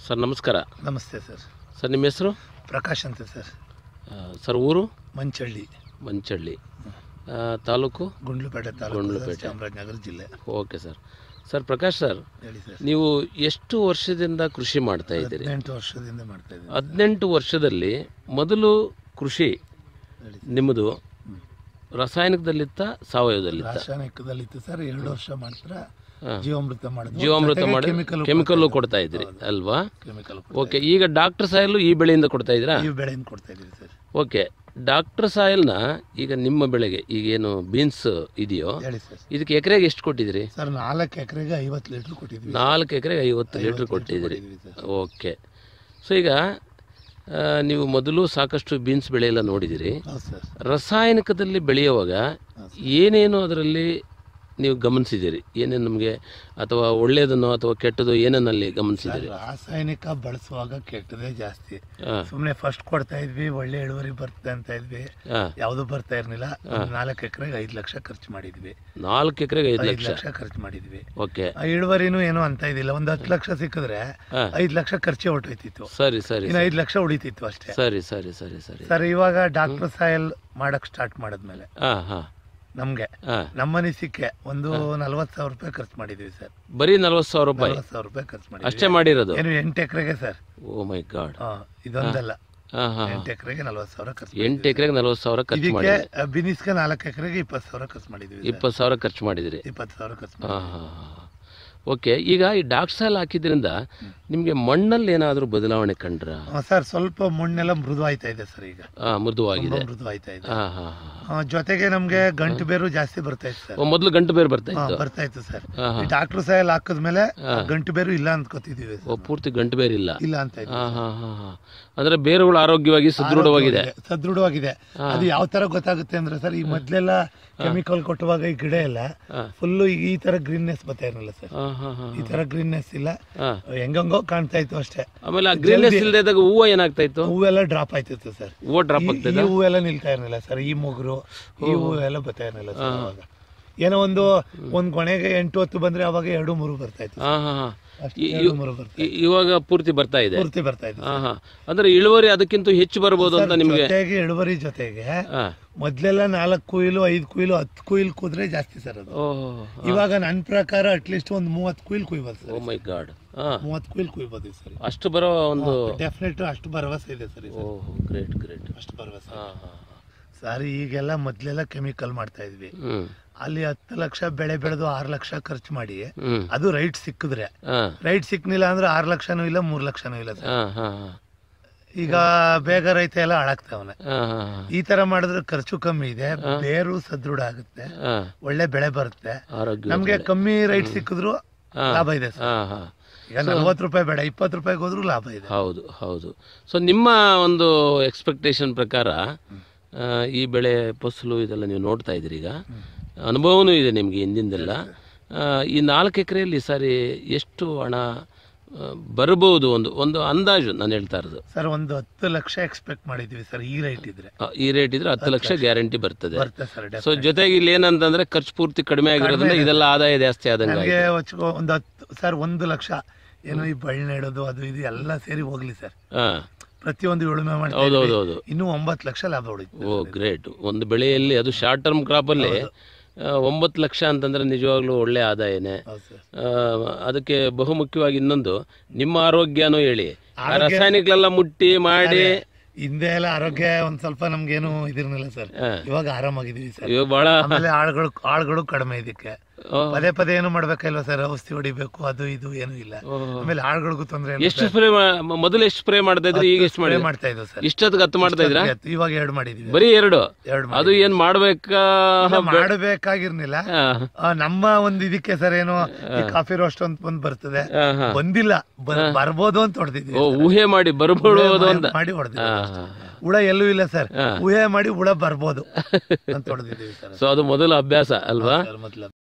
Sir ನಮಸ್ಕಾರ ನಮಸ್ತೆ sir sir ನಿಮ್ಮ ಹೆಸರು ಪ್ರಕಾಶ್ ಅಂತ ಸರ್ ಆ, ಸರ್ ಊರು ಮಂಚಳ್ಳಿ ಮಂಚಳ್ಳಿ ಆ, ತಾಲೂಕು ಗುಂಡ್ಲುಪೇಟೆ ತಾಲೂಕು ಗುಂಡ್ಲುಪೇಟೆ. ಸರ್, ಚಾಮರಾಜನಗರ ಜಿಲ್ಲೆ okay sir sir Prakash sir ಹೇಳಿ ಸರ್ ನೀವು ಎಷ್ಟು ವರ್ಷದಿಂದ ಕೃಷಿ ಮಾಡ್ತಾ ಇದ್ದೀರಿ ಹದಿನೆಂಟು ವರ್ಷದಿಂದ ಮಾಡ್ತಾ ಇದ್ದೀನಿ ಹದಿನೆಂಟು ವರ್ಷದಲ್ಲಿ ಮೊದಲು ಕೃಷಿ ಹೇಳಿ ನಿಮ್ಮದು ರಾಸಾಯನಿಕದಲ್ಲಿತ್ತ ಸಾವಯವದಲ್ಲಿತ್ತ ರಾಸಾಯನಿಕದಲ್ಲಿತ್ತು ಸರ್ ಎರಡು ವರ್ಷ ಮಾತ್ರ ಹಾ. ಜೀವಾಮೃತ ಮಾಡಿದ್ವಿ ಜೀವಾಮೃತ ಮಾಡಿ ಕೆಮಿಕಲ್ ಕೆಮಿಕಲ್ಲು ಕೊಡ್ತಾ ಇದ್ರಿ ಅಲ್ವಾ ಕೆಮಿಕಲ್ ಓಕೆ ಈಗ ಡಾಕ್ಟರ್ ಸಾಯಲು ಈ ಬೆಳೆಯಿಂದ ಕೊಡ್ತಾ ಇದ್ದೀರಾ ಈ ಬೆಳೆಯನ್ನು ಕೊಡ್ತಾ ಇದ್ದೀವಿ ಸರ್ ಓಕೆ ಡಾಕ್ಟರ್ ಸಾಯಲ್ನ ಈಗ ನಿಮ್ಮ ಬೆಳೆಗೆ ಈಗೇನು ಬೀನ್ಸ್ ಇದೆಯೋ ಹೇಳಿ ಸರ್ ಇದಕ್ಕೆ ಎಕರೆಗೆ ಎಷ್ಟು ಕೊಟ್ಟಿದ್ದೀರಿ ಸರ್ ನಾಲ್ಕು ಎಕರೆಗೆ ಐವತ್ತು ಲೀಟ್ರ್ ಕೊಟ್ಟಿದ್ವಿ ನಾಲ್ಕು ಎಕರೆಗೆ ಐವತ್ತು ಲೀಟ್ರ್ ಕೊಟ್ಟಿದ್ದೀರಿ ಕೊಟ್ಟಿದ್ವಿ ಸರ್ ಓಕೆ ಸೊ ಈಗ ಆ, ನೀವು ಮೊದಲು ಸಾಕಷ್ಟು ಬೀನ್ಸ್ ಬೆಳೆ ಎಲ್ಲ ನೋಡಿದಿರಿ ಹೌದು ಸರ್ ರಾಸಾಯನಿಕದಲ್ಲಿ ಬೆಳೆಯುವಾಗ ಏನೇನು ಅದರಲ್ಲಿ ನೀವು ಗಮನಿಸಿದ್ದೀರಿ ಏನೇನು ನಮಗೆ ಅಥವಾ ಒಳ್ಳೆಯದನ್ನು ಅಥವಾ ಕೆಟ್ಟದ್ದು ಏನನ್ನಲ್ಲಿ ಗಮನಿಸಿದ್ದೀರಿ ರಾಸಾಯನಿಕ ಬಳಸುವಾಗ ಕೆಟ್ಟದೇ ಜಾಸ್ತಿ ಹಾಂ ಸುಮ್ಮನೆ ಫಸ್ಟ್ ಕೊಡ್ತಾ ಇದ್ವಿ ಒಳ್ಳೆ ಇಳುವರಿ ಬರ್ತದೆ ಅಂತ ಇದ್ವಿ ಹಾಂ ಯಾವುದು ಬರ್ತಾ ಇರ್ಲಿಲ್ಲ ಒಂದ್ ನಾಲ್ಕು ಎಕರೆಗೆ ಐದು ಲಕ್ಷ ಖರ್ಚು ಮಾಡಿದ್ವಿ ನಾಲ್ಕು ಎಕರೆಗೆ ಐದು ಐದು ಲಕ್ಷ ಲಕ್ಷ ಖರ್ಚು ಮಾಡಿದ್ವಿ ಓಕೆ ಆ ಇಳುವರಿನೂ ಏನು ಅಂತ ಇದಿಲ್ಲ ಒಂದ್ ಹತ್ತು ಲಕ್ಷ ಸಿಕ್ಕಿದ್ರೆ ಹಾ. ಐದು ಲಕ್ಷ ಖರ್ಚೆ ಹೊಟ್ಟೋಯ್ತಿತ್ತು ಸರಿ ಸರಿ ಇನ್ನು ಐದು ಲಕ್ಷ ಉಳಿತಿತ್ತು ಅಷ್ಟೇ ಸರಿ ಸರಿ ಸರಿ ಸರಿ ಸರ್ ಇವಾಗ ಡಾಕ್ಟರ್ ಸಾಯಲ್ ಮಾಡಕ್ ಸ್ಟಾರ್ಟ್ ಮಾಡಿದ್ಮೇಲೆ ಹಾಂ ಹಾಂ ನಮ್ಗೆ ಹಾಂ ನಮ್ಮ ಅನಿಸಿಕೆ ಒಂದು ನಲ್ವತ್ತು ಸಾವಿರ ರೂಪಾಯಿ ಖರ್ಚು ಮಾಡಿದ್ವಿ ಸರ್ ಬರೀ ನಲ್ವತ್ತು ಸಾವಿರ ರೂಪಾಯಿ ನಲ್ವತ್ತು ಸಾವಿರ ರೂಪಾಯಿ ಖರ್ಚು ಮಾಡಿದ್ವಿ ಅಷ್ಟೇ ಮಾಡಿರೋದು ಏನು ಎಂಟು ಎಕರೆಗೆ ಸರ್ ಓ ಮೈ ಗಾಡ್ ಹಾ ಇದೊಂದಲ್ಲ ಹಾಂ ಹಾಂ ಎಂಟು ಎಕರೆಗೆ ನಲ್ವತ್ತು ಸಾವಿರ ಖರ್ಚು ಎಂಟು ಎಕರೆಗೆ ನಲ್ವತ್ತು ಸಾವಿರ ಖರ್ಚು ಮಾಡಿ ಇದಕ್ಕೆ ಬಿನಿಸ್ಗೆ ನಾಲ್ಕು ಎಕರೆಗೆ ಇಪ್ಪತ್ತು ಸಾವಿರ ಖರ್ಚು ಮಾಡಿದ್ವಿ ಸರ್. ಇಪ್ಪತ್ತು ಸಾವಿರ ಖರ್ಚು ಮಾಡಿದಿರಿ ಇಪ್ಪತ್ತು ಸಾವಿರ ಖರ್ಚು ಹಾಂ ಮಾಡಿದ್ವಿ ಹಾಂ ಹಾಂ ಓಕೆ ಈಗ ಈ ಡಾಕ್ ಸಾಲ್ ಹಾಕಿದ್ರಿಂದ ನಿಮಗೆ ಮಣ್ಣಲ್ಲಿ ಏನಾದರೂ ಬದಲಾವಣೆ ಕಂಡ್ರ ಹಾ, ಸರ್ ಸ್ವಲ್ಪ ಮಣ್ಣೆಲ್ಲ ಮೃದು ಆಯ್ತಾ ಇದೆ ಸರ್ ಈಗ ಹಾಂ ಮೃದುವಾಗಿದೆ ತುಂಬಾ ಮೃದು ಆಯ್ತಾ ಇದೆ ಹಾಂ ಹಾಂ ಹಾಂ ಆ, ಜೊತೆಗೆ ನಮ್ಗೆ ಗಂಟು ಬೇರು ಜಾಸ್ತಿ ಬರ್ತಾ ಇತ್ತು ಸರ್ ಮೊದಲು ಗಂಟು ಬೇರೆ ಬರ್ತಾ ಹಾ, ಇತ್ತು ಬರ್ತಾ ಇತ್ತು ಸರ್ ಹಾಂ ಹಾಂ ಡಾಕ್ಟರ್ ಸಾಯಲ್ ಹಾಕಿದ್ಮೇಲೆ ಗಂಟು ಬೇರು ಇಲ್ಲ ಅಂದ್ಕೋತಿದೀವಿ ಓ ಪೂರ್ತಿ ಗಂಟು ಬೇರೆ ಇಲ್ಲ ಇಲ್ಲ ಅಂತ ಇದ್ವಿ. ಹಾಂ ಹಾಂ ಹಾಂ ಹಾಂ ಅಂದರೆ ಬೇರುಗಳು ಆರೋಗ್ಯವಾಗಿ ಸದೃಢವಾಗಿದೆ ಸದೃಢವಾಗಿದೆ ಅದು ಯಾವ ತರ ಗೊತ್ತಾಗುತ್ತೆ ಅಂದ್ರೆ ಸರ್ ಈ ಮೊದ್ಲೆಲ್ಲ ಕೆಮಿಕಲ್ ಕೊಟ್ಟುವಾಗ ಈ ಗಿಡ ಎಲ್ಲ ಹಾ. ಫುಲ್ ಈ ತರ ಗ್ರೀನ್ನೆಸ್ ಬರ್ತಾ ಇರಲಿಲ್ಲ ಸರ್ ಹಾಂ ಹಾಂ ಹಾಂ ಈ ತರ ಗ್ರೀನ್ನೆಸ್ ಇಲ್ಲ ಹಾಂ ಹೆಂಗಂಗೋ ಕಾಣ್ತಾ ಇತ್ತು ಅಷ್ಟೇ ಆಮೇಲೆ ಆ ಗ್ರೀನ್ನೆಸ್ ಇಲ್ಲದೆ ಇದ್ದಾಗ ಹೂವು ಏನಾಗ್ತಾ ಇತ್ತು ಹೂವೆಲ್ಲ ಡ್ರಾಪ್ ಆಯ್ತಿತ್ತು ಸರ್ ಹೂವು ಡ್ರಾಪ್ ಈ- ಆಗ್ತದೆ ಈ ಹೂವೆಲ್ಲ ನಿಲ್ತಾ ಇರಲಿಲ್ಲ ಸರ್ ಈ ಮುಗ್ರು ಈ ಹೂವು ಎಲ್ಲ ಬರ್ತಾ ಇರಲಿಲ್ಲ ಸರ್ ಅವಾಗ ಏನೋ ಒಂದು ಒಂದ್ ಕೊನೆಗೆ ಎಂಟು ಹೊತ್ತು ಬಂದ್ರೆ ಅವಾಗ ಎರಡು ಮೂರು ಬರ್ತಾ ಇತ್ತು ಹಾಂ ಹಾಂ ಹಾಂ ಅಷ್ಟೇ ಎರಡು ಮೂರು ಬರ್ತಾ ಇ- ಇವಾಗ ಪೂರ್ತಿ ಬರ್ತಾ ಇದೆ ಪೂರ್ತಿ ಬರ್ತಾ ಇತ್ತು ಹಾಂ ಹಾಂ ಅಂದ್ರೆ ಇಳುವರಿ ಅದಕ್ಕಿಂತ ಹೆಚ್ಚು ಬರ್ಬೋದು ಅಂತ ನಿಮಗೆ ಜೊತೆಗೆ ಇಳುವರಿ ಜೊತೆಗೆ ಹಾಂ ಮೊದ್ಲೆಲ್ಲ ನಾಲ್ಕು ಕುಯಿಲು ಐದು ಕುಯಿಲು ಹತ್ತು ಕುಯಿಲ್ ಕುದ್ರೆ ಜಾಸ್ತಿ ಸರ್ ಅದು ಓಹ್ ಇವಾಗ ನನ್ನ ಪ್ರಕಾರ ಅಟ್ಲೀಸ್ಟ್ ಒಂದು ಮೂವತ್ತು ಕುಯಿಲ್ ಕುಯ್ಬೋದು ಓ ಸರ್ ಮೈ ಗಾಡ್ ಹಾಂ ಮೂವತ್ತು ಕುಯಿಲ್ ಕುಯ್ಬೋದು ಸರ್ ಅಷ್ಟು ಬರೋ ಒಂದು ಡೆಫಿನೆಟ್ ಅಷ್ಟು ಭರವಸೆ ಇದೆ ಸರ್ ಇದು. ಓಹ್ ಗ್ರೇಟ್ ಗ್ರೇಟ್ ಅಷ್ಟು ಭರವಸೆ ಹಾಂ ಹಾಂ ಸರ್ ಈಗೆಲ್ಲ ಮೊದ್ಲೆಲ್ಲ ಕೆಮಿಕಲ್ ಮಾಡ್ತಾ ಇದ್ವಿ ಹ್ಞೂ ಅಲ್ಲಿ ಹತ್ತು ಲಕ್ಷ ಬೆಳೆ ಬೆಳೆದು ಆರು ಲಕ್ಷ ಖರ್ಚು ಮಾಡಿ ಹ್ಞೂ ಅದು ರೈಟ್ ಸಿಕ್ಕಿದ್ರೆ ಹಾಂ ರೈಟ್ ಸಿಕ್ನಿಲ್ಲ ಅಂದ್ರೆ ಆರು ಲಕ್ಷನೂ ಇಲ್ಲ ಮೂರು ಲಕ್ಷನೂ ಇಲ್ಲ ಸರ್ ಹಾಂ ಹಾಂ ಹಾಂ ಈಗ ಬೇಗ ರೈತ ಎಲ್ಲ ಹಾಳಾಗ್ತಾವನೆ ಹಾಂ ಹಾಂ ಈ ತರ ಮಾಡಿದ್ರೆ ಖರ್ಚು ಕಮ್ಮಿ ಇದೆ ಬೇರು ಸದೃಢ ಆಗುತ್ತೆ ಹಾಂ ಒಳ್ಳೆ ಬೆಳೆ ಬರುತ್ತೆ ಆರೋಗ್ಯ ನಮ್ಗೆ ಕಮ್ಮಿ ರೈಟ್ ಸಿಕ್ಕಿದ್ರು ಹಾ. ಲಾಭ ಇದೆ ಸರ್ ಹಾಂ ಹಾಂ ಈಗ ನಲ್ವತ್ತು ರೂಪಾಯಿ ಬೇಡ ಇಪ್ಪತ್ತು ರೂಪಾಯಿಗೆ ಹೋದ್ರೂ ಲಾಭ ಇದೆ ಹೌದು ಹೌದು ಸೊ ನಿಮ್ಮ ಒಂದು ಎಕ್ಸ್ಪೆಕ್ಟೇಷನ್ ಪ್ರಕಾರ ಆ, ಈ ಬೆಳೆ ಫಸಲು ಇದೆಲ್ಲ ನೀವು ನೋಡ್ತಾ ಇದ್ದೀರಿ ಈಗ ಅನುಭವನೂ ಇದೆ ನಿಮಗೆ ಹಿಂದಿಂದೆಲ್ಲ ಆ, ಈ ನಾಲ್ಕು ಎಕರೆಯಲ್ಲಿ ಸಾರಿ ಎಷ್ಟು ಹಣ ಆ, ಬರ್ಬೋದು ಒಂದು ಒಂದು ಅಂದಾಜು ನಾನು ಹೇಳ್ತಾ ಇರೋದು ಸರ್ ಒಂದು ಹತ್ತು ಲಕ್ಷ ಎಕ್ಸ್ಪೆಕ್ಟ್ ಮಾಡಿದ್ವಿ ಸರ್ ಈ ರೈಟ್ ಇದ್ರೆ ಆ, ಈ ರೇಟ್ ಇದ್ರೆ ಹತ್ತು ಲಕ್ಷ ಗ್ಯಾರಂಟಿ ಬರ್ತದೆ ಬರುತ್ತೆ ಸರ್ ಸೊ ಜೊತೆಗೆ ಇಲ್ಲಿ ಏನಂತಂದ್ರೆ ಖರ್ಚು ಪೂರ್ತಿ ಕಡಿಮೆ ಆಗಿರೋದ್ರಿಂದ ಇದೆಲ್ಲ ಆದಾಯ ಜಾಸ್ತಿ ಆದಂಗೆ ನನಗೆ ಒಂದು ಹತ್ತು ಸರ್ ಒಂದು ಲಕ್ಷ ಏನು ಈ ಬಳ್ಳಿ ನೆಡೋದು ಅದು ಇದು ಎಲ್ಲ ಸೇರಿ ಹೋಗ್ಲಿ ಸರ್ ಹಾಂ ಪ್ರತಿಯೊಂದು ಉಳುಮೆ ಮಾಡ್ತಾ ಹೌದು ಇದ್ವಿ. ಹೌದು ಹೌದು ಇನ್ನೂ ಒಂಬತ್ತು ಲಕ್ಷ ಲಾಭ ಹೊಡಿತು ಓ ಗ್ರೇಟ್ ಒಂದು ಬೆಳೆಯಲ್ಲಿ ಅದು ಶಾರ್ಟ್ ಟರ್ಮ್ ಕ್ರಾಪಲ್ಲಿ ಒಂಬತ್ತು ಲಕ್ಷ ಅಂತಂದ್ರೆ ನಿಜವಾಗ್ಲೂ ಒಳ್ಳೆ ಆದಾಯನೇ ಹೌದು ಸರ್ ಆ, ಅದಕ್ಕೆ ಬಹುಮುಖ್ಯವಾಗಿ ಇನ್ನೊಂದು ನಿಮ್ಮ ಆರೋಗ್ಯನೂ ಹೇಳಿ ಆ ರಾಸಾಯನಿಕಗಳೆಲ್ಲ ಮುಟ್ಟಿ ಮಾಡಿ ಹಿಂದೆ ಎಲ್ಲ ಆರೋಗ್ಯ ಒಂದ್ ಸ್ವಲ್ಪ ನಮ್ಗೇನು ಇದಿರ್ನಿಲ್ಲ ಸರ್ ಹಾ. ಇವಾಗ ಆರಾಮಾಗಿದೀವಿ ಸರ್ ಇವಾಗ ಬಹಳ ಆಮೇಲೆ ಆಳುಗಳು ಆಳುಗಳು ಕಡಿಮೆ ಇದಕ್ಕೆ ಓ, ಪದೇ ಪದೇ ಏನು ಮಾಡ್ಬೇಕಲ್ವಾ ಸರ್ ಔಷಧಿ ಹೊಡಿಬೇಕು ಅದು ಇದು ಏನು ಇಲ್ಲ ಆಮೇಲೆ ಆಳುಗಳಿಗೂ ತೊಂದರೆ ಎಷ್ಟು ಸ್ಪ್ರೇ ಮೊದಲು ಎಷ್ಟು ಸ್ಪ್ರೇ ಮಾಡ್ತಾ ಇದ್ರಿ ಈಗ ಎಷ್ಟು ಮಾಡಿ ಮಾಡ್ತಾ ಇದ್ವು ಸರ್ ಇಷ್ಟೊತ್ತಿಗೆ ಹತ್ತು ಮಾಡ್ತಾ ಇದ್ರಾ ಇವಾಗ ಎರಡು ಮಾಡಿದೀವಿ ಬರೀ ಎರಡು ಎರಡು ಅದು ಏನ್ ಮಾಡ್ಬೇಕಾ ಮಾಡಬೇಕಾಗಿರ್ನಿಲ್ಲ ಹಾ, ಆ, ನಮ್ಮ ಒಂದ್ ಇದಕ್ಕೆ ಸರ್ ಏನು ಈ ಕಾಫಿ ರೋಸ್ಟ್ ಅಂತ ಬಂದ್ ಬರ್ತದೆ ಹಾ, ಹಾ. ಬಂದಿಲ್ಲ ಬ- ಬರ್ಬೋದು ಅಂತ ಹೊಡೆದಿದ್ವಿ ಓ ಊಹೆ ಮಾಡಿ ಬರ್ಬೋದು ಅಂತ ಮಾಡಿ ಹೊಡೆದಿದ್ವಿ ಹಾ, ಹಾ, ಹುಳ ಎಲ್ಲೂ ಇಲ್ಲ ಸರ್ ಊಹೆ ಮಾಡಿ ಹುಳ ಬರ್ಬೋದು ಅಂತ ಹೊಡೆದಿದ್ದೀವಿ ಸರ್ ಸೊ ಅದು ಮೊದಲು ಅಭ್ಯಾಸ ಅಲ್ವಾ ಸರ್ ಮೊದ್ಲು